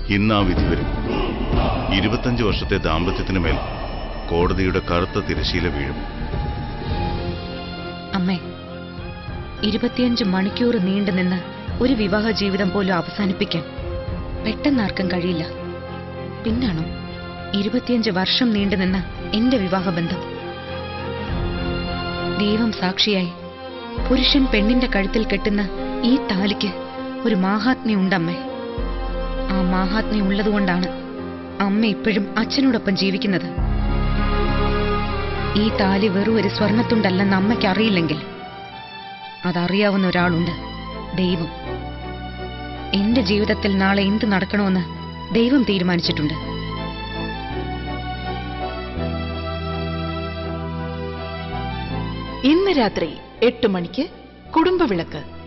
ഇന്ന് ആ വിധി വരും ഇരുപത്തഞ്ച് വർഷത്തെ ദാമ്പത്യത്തിന് മേൽ കോടതിയുടെ കറുത്ത തിരശീല വീഴും അമ്മേ ഇരുപത്തിയഞ്ച് മണിക്കൂർ നീണ്ടുനിന്ന് ഒരു വിവാഹ ജീവിതം പോലും അവസാനിപ്പിക്കാൻ പെട്ടെന്നാർക്കും കഴിയില്ല പിന്നാണോ ഇരുപത്തിയഞ്ച് വർഷം നീണ്ടുനിന്ന എന്റെ വിവാഹബന്ധം ദൈവം സാക്ഷിയായി പുരുഷൻ പെണ്ണിന്റെ കഴുത്തിൽ കെട്ടുന്ന ഈ താലിക്ക് ഒരു മാഹാത്മ്യമുണ്ടമ്മേ ആ മാഹാത്മ്യം ഉള്ളതുകൊണ്ടാണ് അമ്മ ഇപ്പോഴും അച്ഛനോടൊപ്പം ജീവിക്കുന്നത് ഈ താലി വെറും ഒരു സ്വർണത്തുണ്ടല്ലെന്ന് അമ്മയ്ക്ക് അറിയില്ലെങ്കിൽ അതറിയാവുന്ന ഒരാളുണ്ട് ദൈവം എന്റെ ജീവിതത്തിൽ നാളെ എന്ത് നടക്കണമെന്ന് ദൈവം തീരുമാനിച്ചിട്ടുണ്ട് ഇന്ന് രാത്രി എട്ട് മണിക്ക് കുടുംബവിളക്ക്